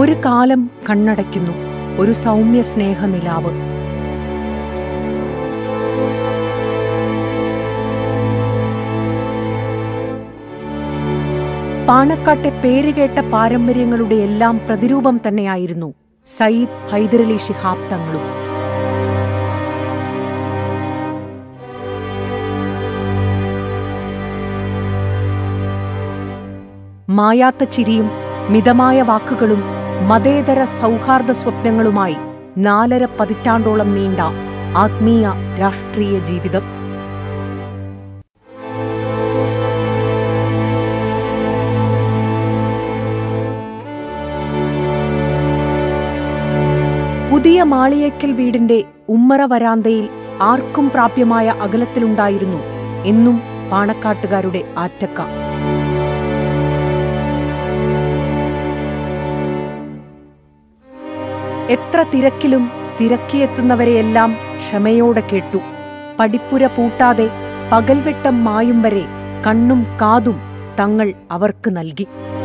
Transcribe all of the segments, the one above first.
ഒരു കാലം കണ്ണടയ്ക്കുന്നു ഒരു സൗമ്യ സ്നേഹനിലാവ് പാണക്കാട്ടെ പേരുകേട്ട പാരമ്പര്യങ്ങളുടെ എല്ലാം പ്രതിരൂപം തന്നെയായിരുന്നു സയ്യിദ് ഹൈദരലി ശിഹാബ് തങ്ങളും മായാത്ത ചിരിയും മിതമായ വാക്കുകളും മതേതര സൗഹാർദ്ദ സ്വപ്നങ്ങളുമായി നാലര പതിറ്റാണ്ടോളം നീണ്ട ആത്മീയ രാഷ്ട്രീയ ജീവിതം പുതിയ മാളിയേക്കൽ വീടിന്റെ ഉമ്മറ വരാന്തയിൽ ആർക്കും പ്രാപ്യമായ അകലത്തിലുണ്ടായിരുന്നു എന്നും പാണക്കാട്ടുകാരുടെ ആറ്റക്ക എത്ര തിരക്കിലും തിരക്കിയെത്തുന്നവരെയെല്ലാം ക്ഷമയോടെ കേട്ടു പടിപ്പുര പൂട്ടാതെ പകൽവെട്ടം മായും വരെ കണ്ണും കാതും തങ്ങൾ അവർക്ക് നൽകി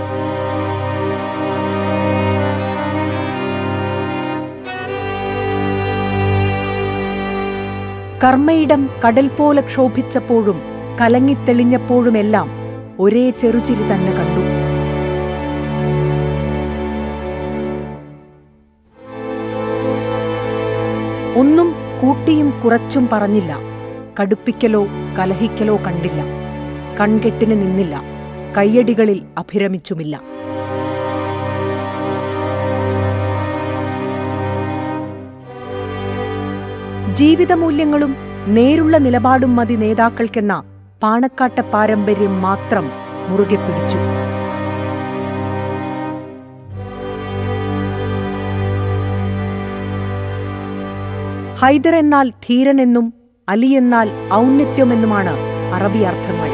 കർമ്മയിടം കടൽ പോലെ ക്ഷോഭിച്ചപ്പോഴും കലങ്ങിത്തെളിഞ്ഞപ്പോഴുമെല്ലാം ഒരേ ചെറുചിരി തന്നെ കണ്ടു ഒന്നും കൂട്ടിയും കുറച്ചും പറഞ്ഞില്ല കടുപ്പിക്കലോ കലഹിക്കലോ കണ്ടില്ല കൺകെട്ടിന് നിന്നില്ല കയ്യടികളിൽ അഭിരമിച്ചുമില്ല ജീവിതമൂല്യങ്ങളും നേരുള്ള നിലപാടും മതി നേതാക്കൾക്കെന്ന പാണക്കാട്ട പാരമ്പര്യം മാത്രം മുറുകെ പിടിച്ചു ഹൈദർ എന്നാൽ ധീരനെന്നും അലി എന്നാൽ ഔന്നത്യമെന്നുമാണ് അറബി അർത്ഥങ്ങൾ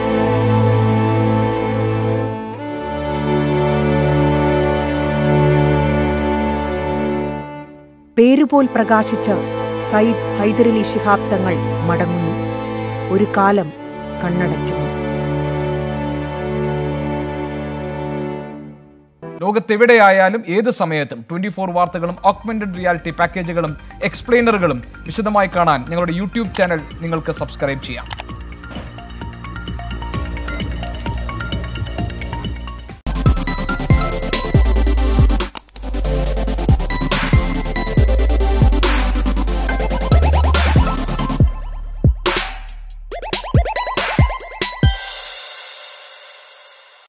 പേരുപോൽ പ്രകാശിച്ച് സയ്യിദ് ഹൈദരലി ശിഹാബ് തങ്ങൾ മടങ്ങുന്നു ഒരു കാലം കണ്ണടയ്ക്കുന്നു ലോകത്തെവിടെയായാലും ഏത് സമയത്തും ട്വന്റി ഫോർ വാർത്തകളും ഓഗ്മെന്റഡ് റിയാലിറ്റി പാക്കേജുകളും എക്സ്പ്ലെയിനറുകളും വിശദമായി കാണാൻ ഞങ്ങളുടെ യൂട്യൂബ് ചാനൽ നിങ്ങൾക്ക് സബ്സ്ക്രൈബ് ചെയ്യാം